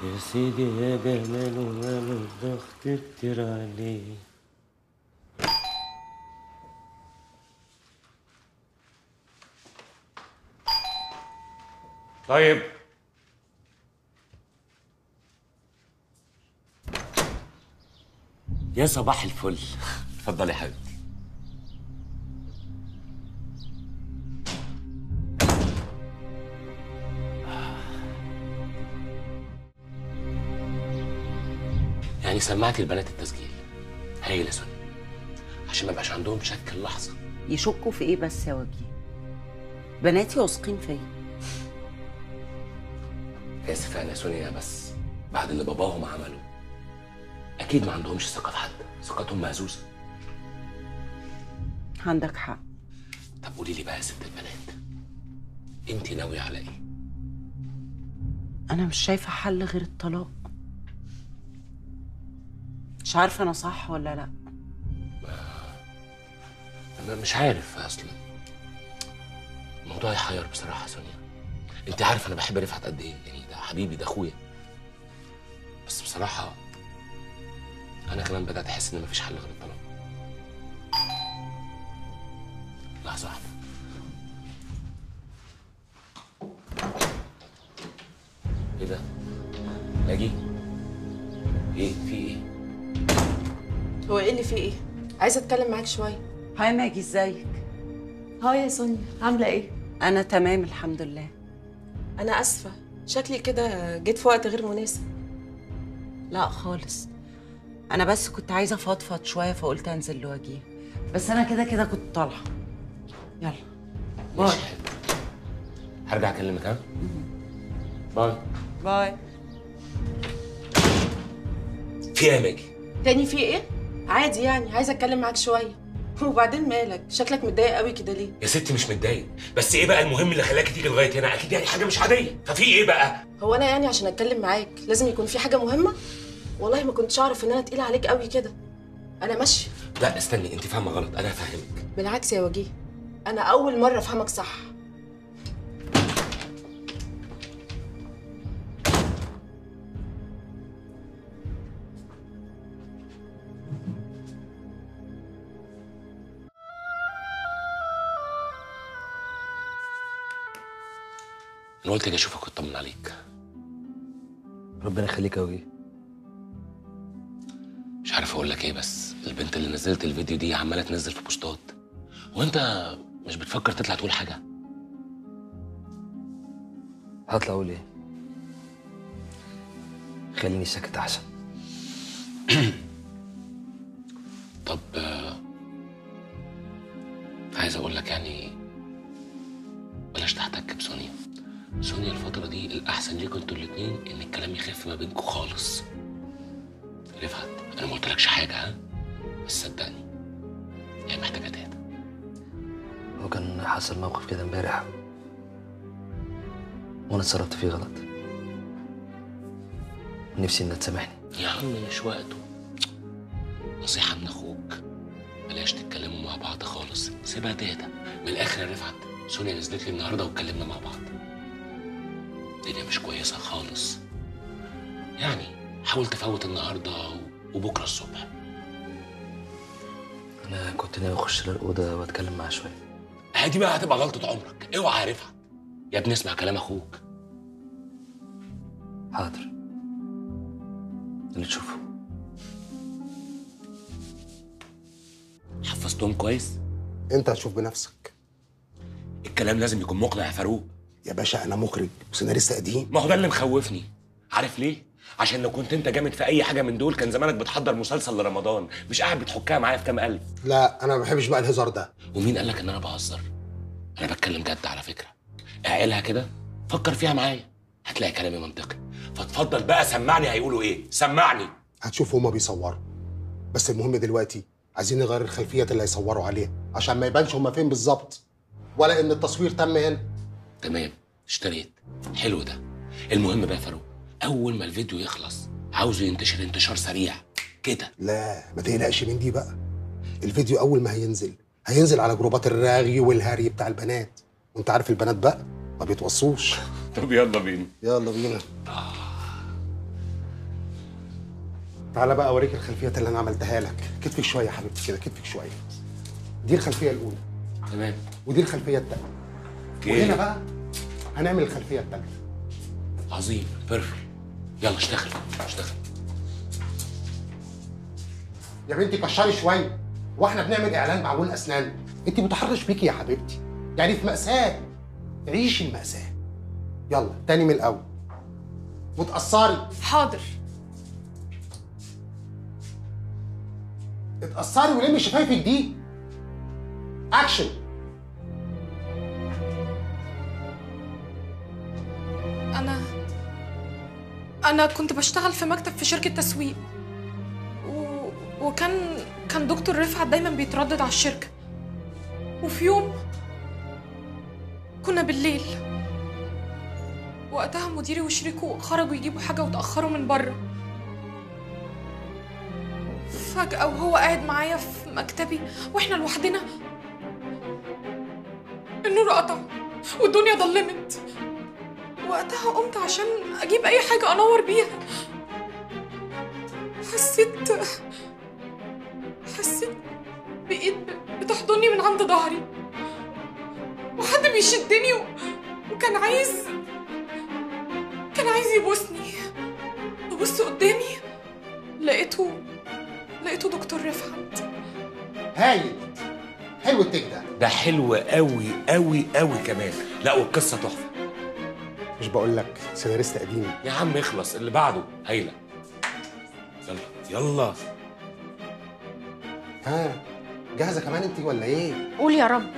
يا سيدي يا جمال وماله الضغط كتير عليه طيب يا صباح الفل اتفضلي يا حبيبتي يعني سمعتي البنات التسجيل هايل يا سوني عشان ما يبقاش عندهم شك اللحظه يشكوا في ايه بس يا وجيه بناتي واثقين فيا اسف يعني يا سونيا بس بعد اللي باباهم عمله اكيد ما عندهمش ثقه في حد ثقتهم مهزوزه عندك حق طب قولي لي بقى يا ست البنات انت ناويه على ايه انا مش شايفه حل غير الطلاق مش عارفه انا صح ولا لا انا مش عارف اصلا الموضوع يحير بصراحه يا سونيا انت عارف انا بحب رفعت قد ايه يعني ده حبيبي ده اخويا بس بصراحه انا كمان بدات احس ان مفيش حل غير الطلاق لحظه واحده ايه ده ناجي ايه في ايه هو ايه اللي فيه ايه؟ عايزه اتكلم معاك شويه هاي ماجي ازيك هاي يا سونيا عامله ايه؟ انا تمام الحمد لله انا اسفه شكلي كده جيت في وقت غير مناسب لا خالص انا بس كنت عايزه افضفض شويه فقلت انزل لوجيه بس انا كده كده كنت طالعه يلا باي ماشي حلو. هرجع اكلمك ها باي باي في ايه يا ماجي تاني في ايه؟ عادي يعني عايزه اتكلم معاك شويه وبعدين مالك شكلك متضايق قوي كده ليه؟ يا ستي مش متضايق بس ايه بقى المهم اللي خلاكي تيجي لغايه هنا اكيد يعني حاجه مش عاديه ففي ايه بقى هو انا يعني عشان اتكلم معاك لازم يكون في حاجه مهمه؟ والله ما كنتش اعرف ان انا تقيله عليك قوي كده انا ماشيه لا استني انت فاهمه غلط انا هفهمك بالعكس يا وجيه انا اول مره افهمك صح انا قلت اجي اشوفك واطمن عليك ربنا يخليك يا وجيه مش عارف اقول لك ايه بس البنت اللي نزلت الفيديو دي عماله تنزل في بوستات وانت مش بتفكر تطلع تقول حاجه هطلع اقول ايه خليني ساكت احسن طب آه، عايز اقول لك يعني بلاش تحتك بسونيا سونيا الفترة دي الأحسن ليكوا انتوا الاتنين إن الكلام يخف ما بينكوا خالص رفعت أنا ما قلتلكش حاجة ها بس صدقني هي محتاجة تهدى هو كان حصل موقف كده امبارح وانا اتصرفت فيه غلط نفسي انها تسامحني يا عم مش وقته نصيحة من أخوك بلاش تتكلموا مع بعض خالص سيبها تهدى من الآخر يا رفعت سونيا نزلت لي النهاردة واتكلمنا مع بعض الدنيا مش كويسة خالص يعني حاول تفوت النهاردة وبكرة الصبح انا كنت ناوي اخش الاوضه واتكلم معاها شويه هادي بقى هتبقى غلطة عمرك اوعى يا رفعت يا ابني اسمع كلام أخوك حاضر اللي تشوفه حفظتهم كويس انت هتشوف بنفسك الكلام لازم يكون مقنع يا فاروق يا باشا انا مخرج وسيناريست قديم ما هو ده اللي مخوفني عارف ليه عشان لو كنت انت جامد في اي حاجه من دول كان زمانك بتحضر مسلسل لرمضان مش قاعد بتحكها معايا في كام الف لا انا ما بحبش بقى الهزار ده ومين قال لك ان انا بهزر انا بتكلم جد على فكره اعقلها كده فكر فيها معايا هتلاقي كلامي منطقي فاتفضل بقى سمعني هيقولوا ايه سمعني هتشوف هما بيصوروا بس المهم دلوقتي عايزين نغير الخلفيات اللي هيصوروا عليها عشان ما يبانش هما فين بالظبط ولا ان التصوير تم هنا تمام اشتريت حلو ده المهم بقى يا فاروق اول ما الفيديو يخلص عاوزه ينتشر انتشار سريع كده لا ما تقلقش من دي بقى الفيديو اول ما هينزل هينزل على جروبات الرغي والهري بتاع البنات وانت عارف البنات بقى ما بيتوصوش طب يلا بينا يلا بينا تعالى بقى اوريك الخلفيات اللي انا عملتها لك كتفك شويه يا حبيبتي كده كتفك شويه دي الخلفيه الاولى تمام ودي الخلفيه الثانيه اوكي وهنا بقى هنعمل الخلفيه الثالثه عظيم بيرفكت يلا اشتغل اشتغل يا بنتي كشري شويه واحنا بنعمل اعلان معجون اسنان انت متحرش بيكي يا حبيبتي يعني في مأساة عيشي المأساة يلا تاني من الاول وتقصري حاضر اتقصري ولمي شفايفك دي اكشن انا انا كنت بشتغل في مكتب في شركه تسويق و... وكان كان دكتور رفعت دايما بيتردد على الشركه وفي يوم كنا بالليل وقتها مديري وشريكه خرجوا يجيبوا حاجه وتاخروا من بره فجاه وهو قاعد معايا في مكتبي واحنا لوحدنا النور قطع والدنيا ضلمت وقتها قمت عشان اجيب اي حاجه انور بيها حسيت حسيت بايد بتحضني من عند ظهري وحد بيشدني و... وكان عايز كان عايز يبوسني ببص قدامي لقيته لقيته دكتور رفعت هايل حلو التك ده ده حلو قوي قوي قوي كمان لا والقصه تحفه مش بقول لك سيناريست قديم يا عم اخلص اللي بعده هايله يلا يلا ها جاهزه كمان انت ولا ايه قول يا رب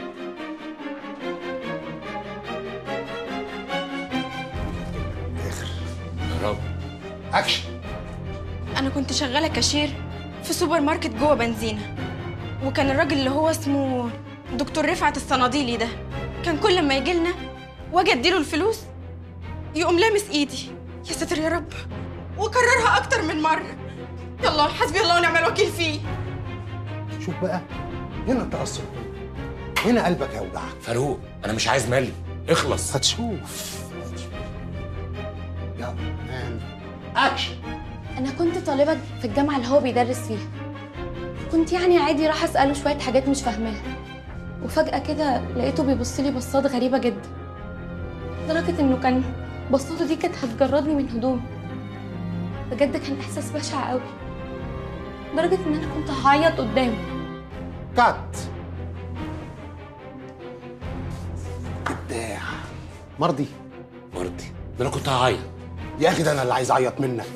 اخر يا رب اكشن انا كنت شغاله كاشير في سوبر ماركت جوه بنزينه وكان الراجل اللي هو اسمه دكتور رفعت الصناديلي ده كان كل ما يجي لنا واجي اديله الفلوس يقوم لامس ايدي يا ساتر يا رب وكررها اكتر من مره يلا حسبي الله ونعم الوكيل فيه شوف بقى هنا التأثر هنا قلبك هيوجعك فاروق انا مش عايز ملي اخلص هتشوف يلا and اكشن أنا كنت طالبة في الجامعة اللي هو بيدرس فيها كنت يعني عادي راح أسأله شوية حاجات مش فاهماها وفجأة كده لقيته بيبص لي بصات غريبة جدا لدرجة إنه كان بصاته دي كانت هتجردني من هدومي بجد كان إحساس بشع قوي لدرجة إن أنا كنت هعيط قدامه كات ابداع مرضي مرضي ده انا كنت هعيط يا اخي ده انا اللي عايز اعيط منك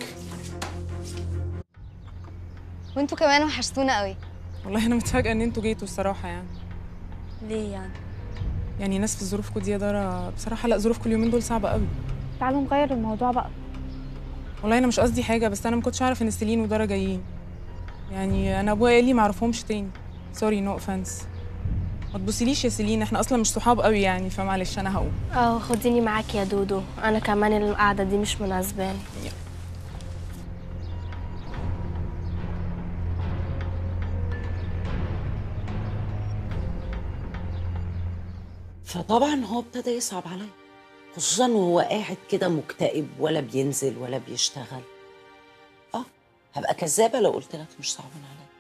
وانتوا كمان وحشتونا قوي والله انا متفاجئه ان انتوا جيتوا الصراحه يعني ليه يعني يعني ناس في ظروفكم دي يا دارا بصراحه لا ظروفكم اليومين دول صعبه قوي تعالوا نغير الموضوع بقى والله انا مش قصدي حاجه بس انا ما كنتش اعرف ان سيلين ودارا جايين يعني انا ابويا قال لي ما اعرفهمش تاني سوري نو اوفنس ما تبصيليش يا سيلين احنا اصلا مش صحاب قوي يعني فمعلش انا هقوم اه خديني معاكي يا دودو انا كمان القعده دي مش مناسباني فطبعا هو ابتدى يصعب عليا خصوصا وهو قاعد كده مكتئب ولا بينزل ولا بيشتغل اه هبقى كذابه لو قلت لك مش صعبان عليا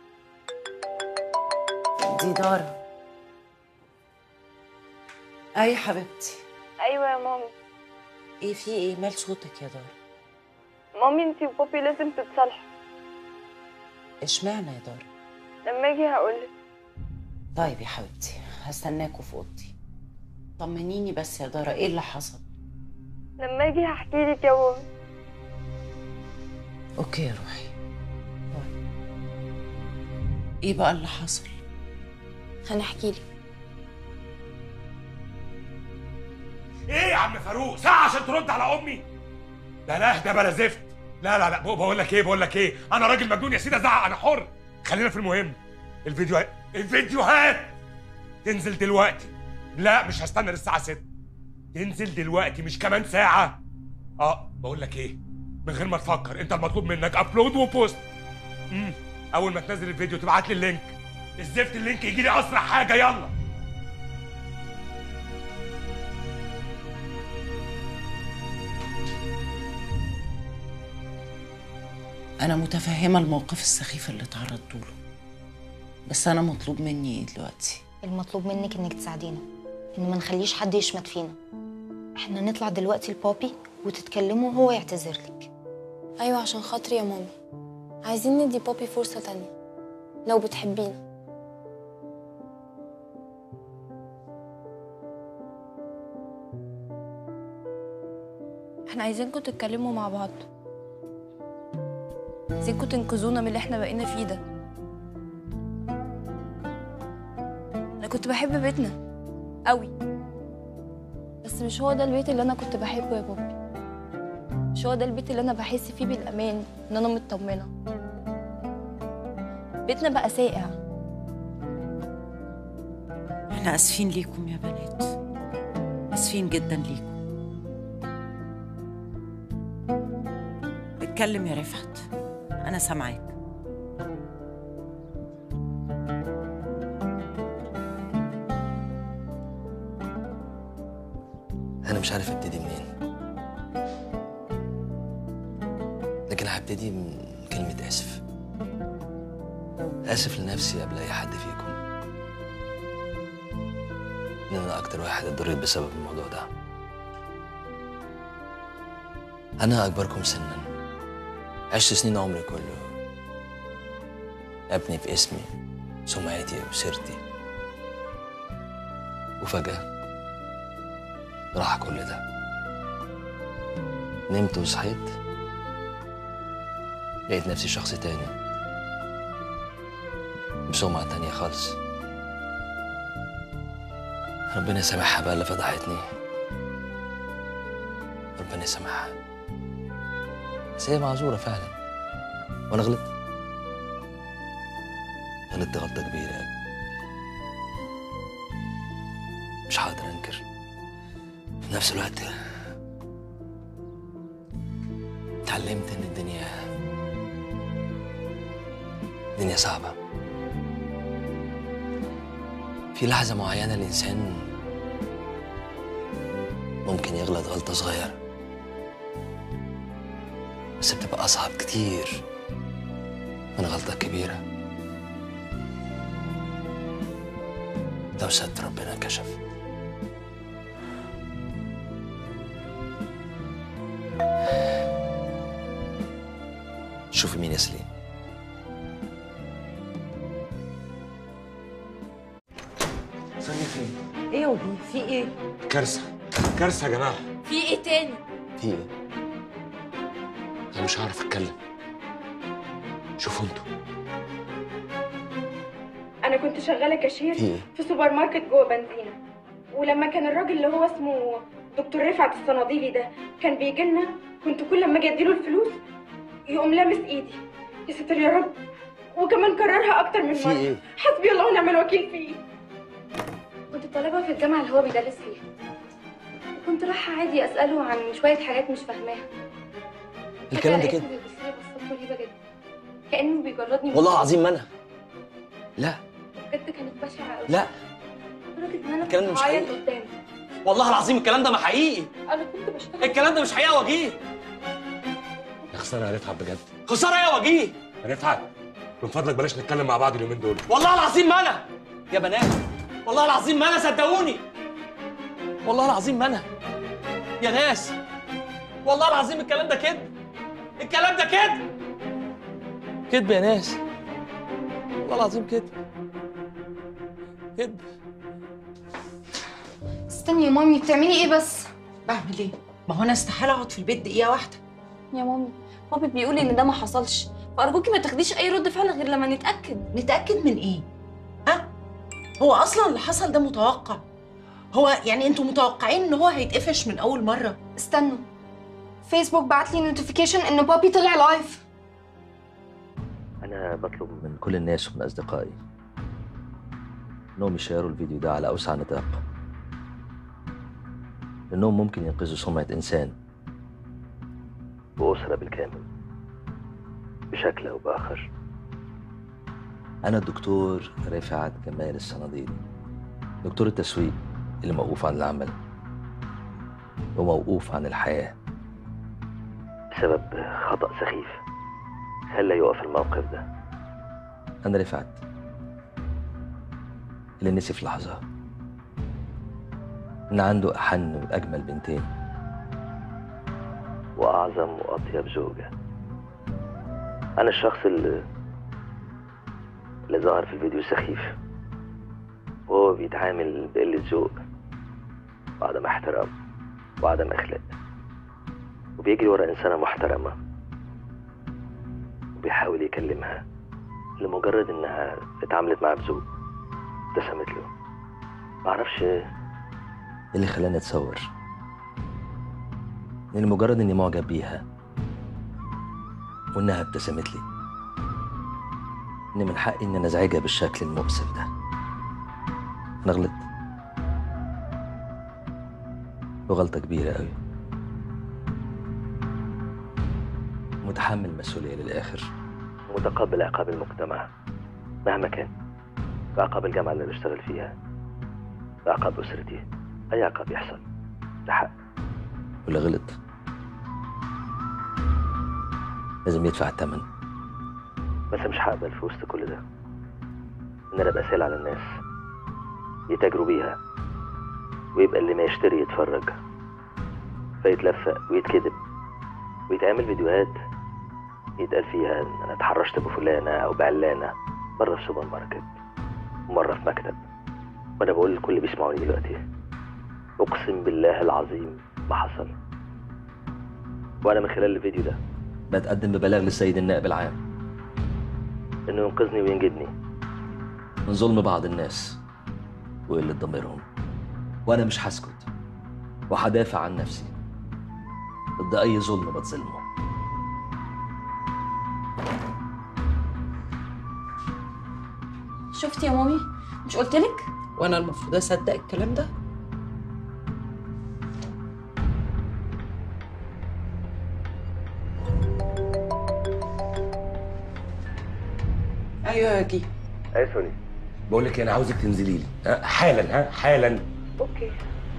دي دارا اي حبيبتي ايوه يا مامي ايه في ايه مال صوتك يا دارا مامي انتي وبابي لازم تتصالحوا اشمعنى يا دارا لما اجي هقولك طيب يا حبيبتي هستناكوا في اوضتي طمنيني بس يا دارا ايه اللي حصل لما اجي هحكيلك يا مامي اوكي يا روحي باي. ايه بقى اللي حصل هنحكي لك ايه يا عم فاروق ساعة عشان ترد على امي لا لا ده بلا زفت لا لا لا بقول لك ايه بقول لك ايه انا راجل مجنون يا سيدي ازعق انا حر خلينا في المهم الفيديوهات الفيديوهات تنزل دلوقتي لا مش هستنى للساعة 6 تنزل دلوقتي مش كمان ساعة اه بقول لك ايه من غير ما تفكر انت المطلوب منك ابلود وبوست امم اول ما تنزل الفيديو تبعت لي اللينك الزفت اللينك يجي لي اسرع حاجة يلا انا متفهمه الموقف السخيف اللي تعرضت له بس انا مطلوب مني ايه دلوقتي المطلوب منك انك تساعدينا ان ما نخليش حد يشمت فينا احنا نطلع دلوقتي لبابي وتتكلموا وهو يعتذر لك ايوه عشان خاطري يا مامي عايزين ندي بابي فرصه تانية لو بتحبينا احنا عايزينكم تتكلموا مع بعض عايزينكم تنقذونا من اللي احنا بقينا فيه ده انا كنت بحب بيتنا قوي بس مش هو ده البيت اللي انا كنت بحبه يا بابي مش هو ده البيت اللي انا بحس فيه بالامان ان انا مطمنه بيتنا بقى ساقع احنا اسفين ليكم يا بنات اسفين جدا ليكم اتكلم يا رفعت انا سامعاك انا مش عارف ابتدي منين لكن هبتدي من كلمة آسف آسف لنفسي قبل أي حد فيكم إن أنا أكتر واحد اتضريت بسبب الموضوع ده أنا أكبركم سنا عشت سنين عمري كله أبني في اسمي سمعتي وسيرتي وفجأة راح كل ده نمت وصحيت لقيت نفسي شخص تاني بسمعة تانية خالص ربنا يسامحها بقى اللي فضحتني ربنا يسامحها بس هي معذورة فعلا وأنا غلطت غلطت غلطة كبيرة مش هقدر أنكر في نفس الوقت اتعلمت إن الدنيا الدنيا صعبة في لحظة معينة الإنسان ممكن يغلط غلطة صغيرة بس بتبقى أصعب كتير من غلطة كبيرة لو ستر ربنا كشف شوفي مين يا سليم ثانية فين؟ ايه يا ودي في ايه كارثة كارثة يا جماعة في ايه تاني في ايه؟ انا مش هعرف اتكلم شوفوا انتوا انا كنت شغاله كاشير في ايه؟ في سوبر ماركت جوه بنزينه ولما كان الراجل اللي هو اسمه دكتور رفعت الصناديلي ده كان بيجي لنا كنت كل لما اجي اديله الفلوس يقوم لامس ايدي يا ستر يا رب وكمان كررها اكتر من في مره ايه؟ حسبي الله ونعم الوكيل فيه كنت طالبة في الجامعة اللي هو بيدرس فيها وكنت رايحة عادي أسأله عن شوية حاجات مش فاهماها الكلام ده لقيته كده بيبص لي بصات غريبة جدا كأنه بيجردني من والله فوق. العظيم ما أنا لا بجد كانت بشعة قوي لا لدرجة إن أنا الكلام ده كنت مش بعيط حقيقي. قدامه والله العظيم الكلام ده ما حقيقي أنا كنت بشتغل الكلام ده مش حقيقي يا وجيه يا خساره يا رفعت بجد خسارة يا وجيه رفعت من فضلك بلاش نتكلم مع بعض اليومين دول والله العظيم ما أنا يا بنات والله العظيم ما أنا صدقوني والله العظيم ما أنا يا ناس والله العظيم الكلام ده كذب الكلام ده كذب كذب يا ناس والله العظيم كذب كذب استني يا مامي بتعملي إيه بس؟ بعمل ايه ما هو انا استحاله اقعد في البيت دقيقه واحده يا مامي بابي بيقول إن ده ما حصلش فأرجوكي ما تاخديش أي رد فعل غير لما نتأكد نتاكد من ايه ها هو اصلا اللي حصل ده متوقع هو يعني انتوا متوقعين ان هو هيتقفش من اول مره استنوا فيسبوك بعت لي نوتيفيكيشن إن بابي طلع لايف أنا بطلب من كل الناس ومن أصدقائي إنهم يشيروا الفيديو ده على أوسع نطاق لأنهم ممكن ينقذوا سمعة إنسان وأسرة بالكامل بشكل أو بآخر أنا الدكتور رفعت جمال الصناديلي دكتور التسويق اللي موقوف عن العمل وموقوف عن الحياة بسبب خطأ سخيف خلى يقف الموقف ده أنا رفعت اللي نسي في لحظة إن عنده أحن وأجمل بنتين وأعظم وأطيب زوجة أنا الشخص اللي اللي ظهر في الفيديو سخيف وهو بيتعامل بقلة ذوق وعدم احترام وعدم أخلاق وبيجري ورا إنسانة محترمة وبيحاول يكلمها لمجرد إنها اتعاملت معاه بذوق ابتسمت له معرفش إيه اللي خلاني أتصور إن لمجرد إني معجب بيها وإنها ابتسمت لي إن من حقي إن أنا أزعجها بالشكل المؤسف ده أنا غلطت وغلطة كبيرة أوي متحمل مسؤولية للآخر ومتقبل عقاب المجتمع مهما كان بعقاب الجامعة اللي بشتغل فيها بعقاب أسرتي أي عقاب يحصل ده حق واللي غلط لازم يدفع الثمن بس مش هقبل في وسط كل ده إن أنا أبقى سائل على الناس يتاجروا بيها ويبقى اللي ما يشتري يتفرج فيتلفق ويتكذب ويتعمل فيديوهات يتقال فيها ان انا اتحرشت بفلانه او بعلانه مره في سوبر ماركت ومره في مكتب وانا بقول لكل اللي بيسمعوني دلوقتي اقسم بالله العظيم ما حصل وانا من خلال الفيديو ده بتقدم ببلاغ للسيد النائب العام انه ينقذني وينجدني من ظلم بعض الناس وقله ضميرهم وانا مش هسكت وهدافع عن نفسي ضد اي ظلم بتظلمه شفتي يا مامي مش قلتلك وانا المفروض اصدق الكلام ده ايوه يا جي اي سوني بقول لك إيه، انا عاوزك تنزلي لي ها؟ حالا ها حالا اوكي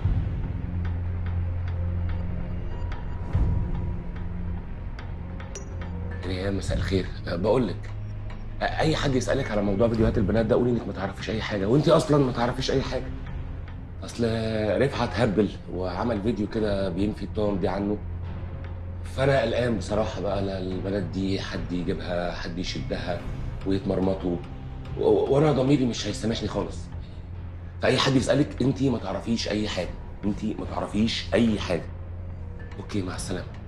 ريهام مساء الخير أه، بقول لك أه، اي حد يسالك على موضوع فيديوهات البنات ده قولي انك ما تعرفيش اي حاجه وانت اصلا ما تعرفيش اي حاجه اصل رفعت هبل وعمل فيديو كده بينفي التهم دي عنه فانا قلقان بصراحه بقى لا البنات دي حد يجيبها حد يشدها ويتمرمطوا و- وانا ضميري مش هيسامحني خالص فاي حد يسالك انت ما تعرفيش اي حاجه انت ما تعرفيش اي حاجه اوكي مع السلامه